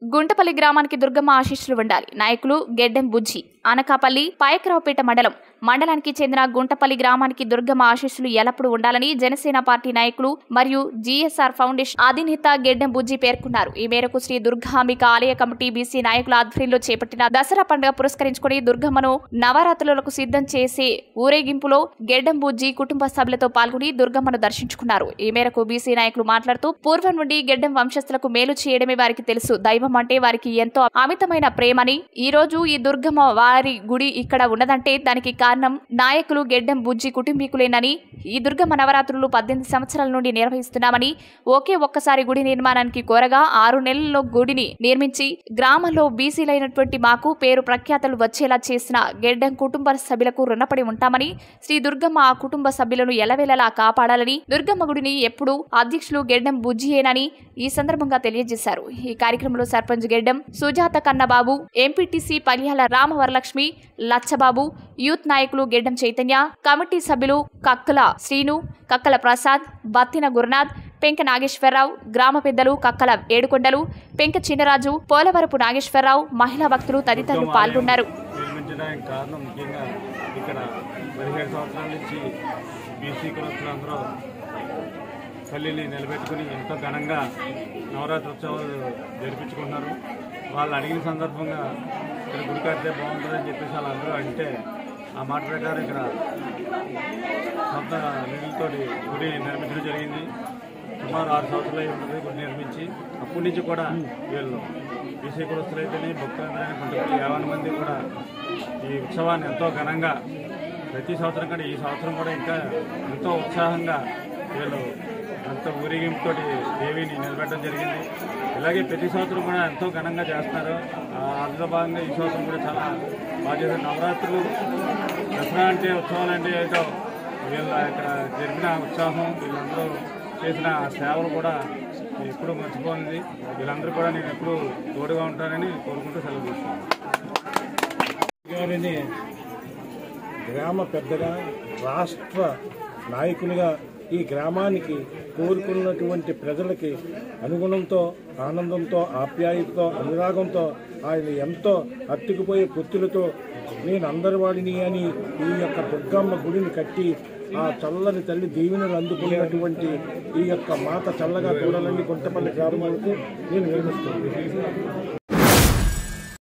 గుంటపల్లి గ్రామానికి దుర్గమ్మ ఆశీస్సులు ఉండాలి నాయకులు గెడ్డెం బుజ్జి అనకాపల్లి పాయకరావుపేట మండలం మండలానికి చెందిన గుంటపల్లి గ్రామానికి దుర్గమ్మ ఆశీస్సులు ఎల్లప్పుడూ ఉండాలని జనసేన పార్టీ నాయకులు మరియు జీఎస్ఆర్ ఫౌండేషన్ అధినేత గెడ్డెం బుజ్జి పేర్కొన్నారు ఈ మేరకు శ్రీ దుర్గాంబిక ఆలయ కమిటీ బీసీ నాయకుల ఆధ్వర్యంలో చేపట్టిన దసరా పండుగ పురస్కరించుకుని దుర్గమ్మను నవరాత్రులకు సిద్ధం చేసే ఊరేగింపులో గెడ్డెం బుజ్జి కుటుంబ సభ్యులతో పాల్గొని దుర్గమ్మను దర్శించుకున్నారు ఈ మేరకు బీసీ నాయకులు మాట్లాడుతూ పూర్వం నుండి గెడ్డెం వంశస్థులకు మేలు చేయడమే వారికి తెలుసు దైవం అంటే వారికి ఎంతో అమితమైన ప్రేమని ఈ రోజు ఈ దుర్గమ్మ వారి గుడి ఇక్కడ ఉన్నదంటే దానికి కారణం నాయకులు గెడ్డెం బుజ్జి కుటుంబీకులేనని ఈ దుర్గమ్మ నవరాత్రులు పద్దెనిమిది సంవత్సరాల నుండి నిర్వహిస్తున్నామని ఒకే ఒక్కసారి గుడి నిర్మాణానికి కోరగా ఆరు నెలల్లో గుడిని నిర్మించి గ్రామంలో బీసీలైనటువంటి మాకు పేరు ప్రఖ్యాతలు వచ్చేలా చేసిన గెడ్డెం కుటుంబ సభ్యులకు రుణపడి ఉంటామని శ్రీ దుర్గమ్మ ఆ కుటుంబ సభ్యులను ఎలవేళలా కాపాడాలని దుర్గమ్మ గుడిని ఎప్పుడు అధ్యక్షులు గెడ్డెం బుజ్జియేనని ఈ సందర్భంగా తెలియజేశారు ఈ కార్యక్రమంలో సర్పంచ్ గెడ్డెం సుజాత కన్నబాబు ఎంపీటీసీ పల్యాల రామవరలక్ష్మి లచ్చబాబు యూత్ నాయకులు గెడ్డం చైతన్య కమిటీ సభ్యులు కక్కల శ్రీను కక్కల ప్రసాద్ బత్తిన గురునాథ్ పెంక నాగేశ్వరరావు గ్రామ పెద్దలు కక్కల ఏడుకొండలు పెంక చిన్నరాజు పోలవరపు నాగేశ్వరరావు మహిళా భక్తులు తదితరులు పాల్గొన్నారు నిర్మించడానికి కారణం ముఖ్యంగా ఇక్కడ పదిహేడు సంవత్సరాల నుంచి బీసీ కులస్తులందరూ తల్లిని నిలబెట్టుకుని ఎంతో ఘనంగా నవరాత్రి ఉత్సవాలు జరిపించుకుంటున్నారు వాళ్ళు అడిగిన సందర్భంగా ఇక్కడ గుడి కడితే బాగుంటుందని చెప్పేసి వాళ్ళందరూ అంటే ఆ మాట ప్రకారం ఇక్కడ సొంత నిధులతోటి గుడి నిర్మించడం జరిగింది సుమారు ఆరు సంవత్సరాలు అయి ఉంటుంది గుడి నిర్మించి అప్పటి నుంచి కూడా వీళ్ళు బీసీ కులస్తులైతేనే భక్తులందరైనా కొంతమంది యాభై మంది కూడా ఈ ఉత్సవాన్ని ఎంతో ఘనంగా ప్రతి సంవత్సరం కంటే ఈ సంవత్సరం కూడా ఇంకా ఎంతో ఉత్సాహంగా వీళ్ళు ఎంతో ఊరేగింపుతోటి దేవిని నిలబెట్టడం జరిగింది ఇలాగే ప్రతి సంవత్సరం కూడా ఎంతో ఘనంగా చేస్తున్నారు ఆ, అందులో భాగంగా ఈ సంవత్సరం కూడా చాలా బాగా చేశారు నవరాత్రులు దసరా అంటే ఉత్సవాలు అంటే ఏదో వీళ్ళ ఇక్కడ జరిపిన ఉత్సాహం వీళ్ళందరూ చేసిన సేవలు కూడా ఎప్పుడు మర్చిపోయింది వీళ్ళందరూ కూడా నేను ఎప్పుడు తోడుగా ఉంటానని కోరుకుంటూ సెలవు తీసుకున్నాను గారిని గ్రామ పెద్దగా రాష్ట్ర నాయకునిగా ఈ గ్రామానికి కోరుకున్నటువంటి ప్రజలకి అనుగుణంతో ఆనందంతో ఆప్యాయతతో అనురాగంతో ఆయన ఎంతో అత్తుకుపోయే పొత్తులతో నేను అందరి వాడిని అని ఈ యొక్క దుర్గమ్మ గుడిని కట్టి ఆ చల్లని తల్లి దీవెనలు అందుకునేటువంటి ఈ యొక్క మాత చల్లగా చూడాలని గుంటపల్లి గ్రామాలకు నేను విరమిస్తున్నాను